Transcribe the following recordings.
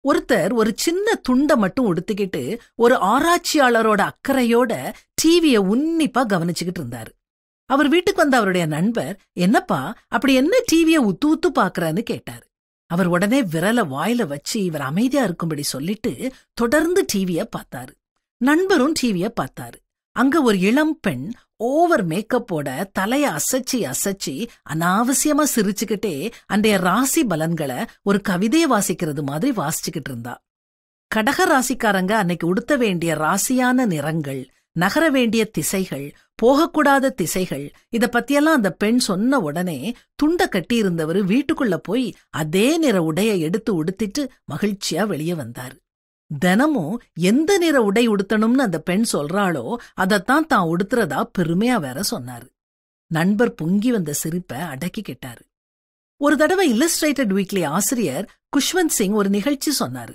ஒருத்தர் ஒரு சின்ன துண்டை மட்டும் உடுத்திக்கிட்டு ஒரு ஆராய்ச்சியாளரோட அக்கறையோட டிவிய உன்னிப்பா கவனிச்சுக்கிட்டு இருந்தாரு அவர் வீட்டுக்கு வந்த அவருடைய நண்பர் என்னப்பா அப்படி என்ன டிவிய உத்து உத்து பாக்குறன்னு கேட்டாரு அவர் உடனே விரல வாயில வச்சு இவர் அமைதியா இருக்கும்படி சொல்லிட்டு தொடர்ந்து டிவிய பார்த்தாரு நண்பரும் டிவிய பார்த்தாரு அங்க ஒரு இளம் பெண் ஓவர் மேக்கப்போட தலைய அசைச்சு அசைச்சு அனாவசியமா சிரிச்சுக்கிட்டே அன்றைய ராசி பலன்களை ஒரு கவிதையை வாசிக்கிறது மாதிரி வாசிச்சுக்கிட்டு இருந்தா கடக ராசிக்காரங்க அன்னைக்கு உடுத்த வேண்டிய ராசியான நிறங்கள் நகர வேண்டிய திசைகள் போகக்கூடாத திசைகள் இத பத்தியெல்லாம் அந்த பெண் சொன்ன உடனே துண்ட கட்டி இருந்தவர் வீட்டுக்குள்ள போய் அதே நிற உடைய எடுத்து உடுத்திட்டு மகிழ்ச்சியா வெளியே வந்தாரு தினமும் எந்த நிற உடை உடுத்தணும்னு அந்த பெண் சொல்றாளோ அதத்தான் தான் உடுத்துறதா பெருமையா வேற சொன்னாரு நண்பர் பொங்கி வந்த சிரிப்பை அடக்கி கேட்டாரு ஒரு தடவை இல்லஸ்ட்ரேட்டட் வீக்லி ஆசிரியர் குஷ்வந்த் சிங் ஒரு நிகழ்ச்சி சொன்னாரு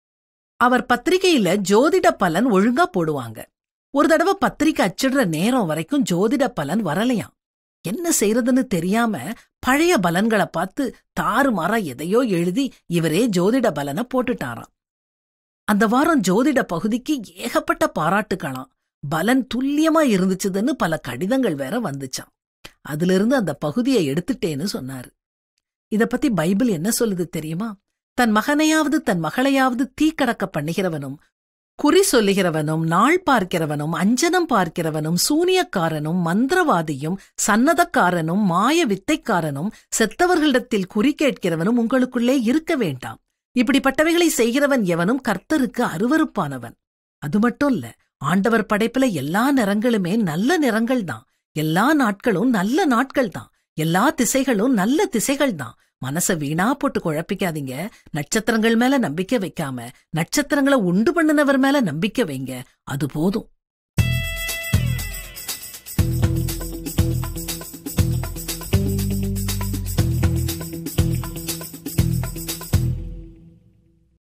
அவர் பத்திரிகையில ஜோதிட பலன் ஒழுங்கா போடுவாங்க ஒரு தடவை பத்திரிக்கை அச்சிடுற நேரம் வரைக்கும் ஜோதிட பலன் வரலையாம் என்ன செய்யறதுன்னு தெரியாம பழைய பலன்களை பார்த்து தாறுமாறா எதையோ எழுதி இவரே ஜோதிட பலனை போட்டுட்டாராம் அந்த வாரம் ஜோதிட பகுதிக்கு ஏகப்பட்ட பாராட்டுக்கலாம் பலன் துல்லியமா இருந்துச்சுதுன்னு பல கடிதங்கள் வேற வந்துச்சாம் அதிலிருந்து அந்த பகுதியை எடுத்துட்டேன்னு சொன்னாரு இத பத்தி பைபிள் என்ன சொல்லுது தெரியுமா தன் மகனையாவது தன் மகளையாவது தீக்கடக்க பண்ணுகிறவனும் குறி சொல்லுகிறவனும் நாள் பார்க்கிறவனும் அஞ்சனம் பார்க்கிறவனும் சூனியக்காரனும் மந்திரவாதியும் சன்னதக்காரனும் மாய வித்தைக்காரனும் செத்தவர்களிடத்தில் குறி கேட்கிறவனும் உங்களுக்குள்ளே இருக்க வேண்டாம் இப்படிப்பட்டவைகளை செய்கிறவன் எவனும் கர்த்தருக்கு அருவருப்பானவன் அது மட்டும் இல்ல ஆண்டவர் படைப்புல எல்லா நிறங்களுமே நல்ல நிறங்கள் தான் எல்லா நாட்களும் நல்ல நாட்கள் தான் எல்லா திசைகளும் நல்ல திசைகள் தான் மனச வீணா போட்டு குழப்பிக்காதீங்க நட்சத்திரங்கள் மேல நம்பிக்கை வைக்காம நட்சத்திரங்களை உண்டு பண்ணினவர் மேல நம்பிக்கை வைங்க அது போதும்